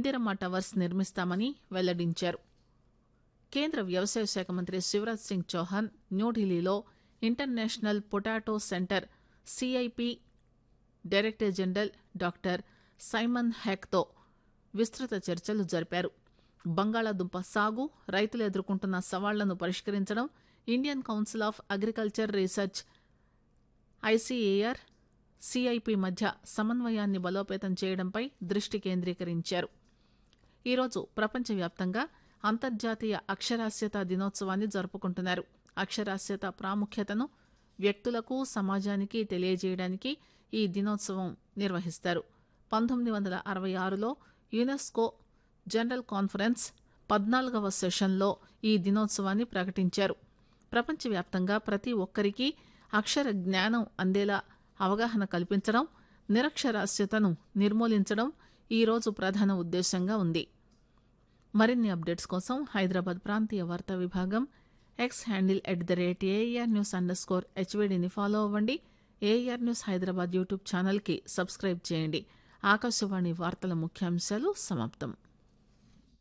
Indiramma towers నిర్మిస్తామని వెల్లడించారు కేంద్ర వ్యవసాయ శాఖ మంత్రి శివరాజ్ సింగ్ చౌహాన్ న్యూఢిల్లీలో international potato centre CIP director general doctor Simon హ్యాక్తో విస్తృత చర్చలు జరిపారు బంగాళాదుంప సాగు రైతులు ఎదుర్కొంటున్న సవాళ్లను పరిష్కరించడం Indian council of agriculture research ICAR CIP మధ్య సమన్వయాన్ని బలోపేతం చేయడంపై దృష్టి కేంద్రీకరించారు ఈరోజు ప్రపంచవ్యాప్తంగా అంతర్జాతీయ అక్షరాస్యత దినోత్సవాన్ని జరుపుకుంటున్నారు అక్షరాస్యత ప్రాముఖ్యతను వ్యక్తులకు సమాజానికి తెలియజేయడానికి ఈ దినోత్సవం నిర్వహిస్తారు పంతొమ్మిది వందల అరవై ఆరులో యునెస్కో జనరల్ కాన్ఫరెన్స్ పద్నాలుగవ సెషన్లో ఈ దినోత్సవాన్ని ప్రకటించారు ప్రపంచవ్యాప్తంగా ప్రతి ఒక్కరికి అక్షర జ్ఞానం అందేలా అవగాహన కల్పించడం నిరక్షరాస్యతను నిర్మూలించడం ఈ రోజు ప్రధాన ఉద్దేశంగా ఉంది మరిన్ని అప్డేట్స్ కోసం హైదరాబాద్ ప్రాంతీయ వార్తా విభాగం X handle at the rate A R news underscore స్కోర్ హెచ్వీడీని ఫాలో అవ్వండి ఏఆర్ న్యూస్ హైదరాబాద్ యూట్యూబ్ ఛానల్కి సబ్స్క్రైబ్ చేయండి ఆకాశవాణి వార్తల ముఖ్యాంశాలు సమాప్తం